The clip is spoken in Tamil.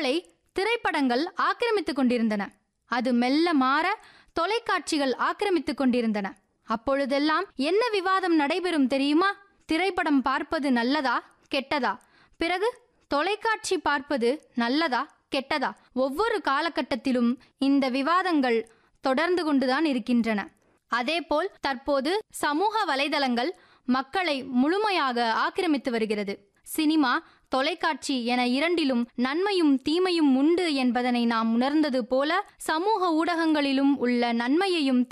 மக்களை திரைப்படங்கள் ஆக்கிரமித்துக் கொண்டிருந்தன அது மெல்ல மாற தொலைக்காட்சிகள் ஆக்கிரமித்துக் கொண்டிருந்தன அப்பொழுதெல்லாம் என்ன விவாதம் நடைபெறும் தெரியுமா திரைப்படம் பார்ப்பது நல்லதா கெட்டதா பிறகு தொலைக்காட்சி பார்ப்பது நல்லதா கெட்டதா ஒவ்வொரு காலகட்டத்திலும் இந்த விவாதங்கள் தொடர்ந்து கொண்டுதான் இருக்கின்றன அதேபோல் தற்போது சமூக வலைதளங்கள் மக்களை முழுமையாக ஆக்கிரமித்து வருகிறது சினிமா தொலைக்காட்சி என இரண்டிலும் நன்மையும் தீமையும் உண்டு என்பதனை நாம் உணர்ந்தது போல சமூக ஊடகங்களிலும் உள்ள நன்மையையும்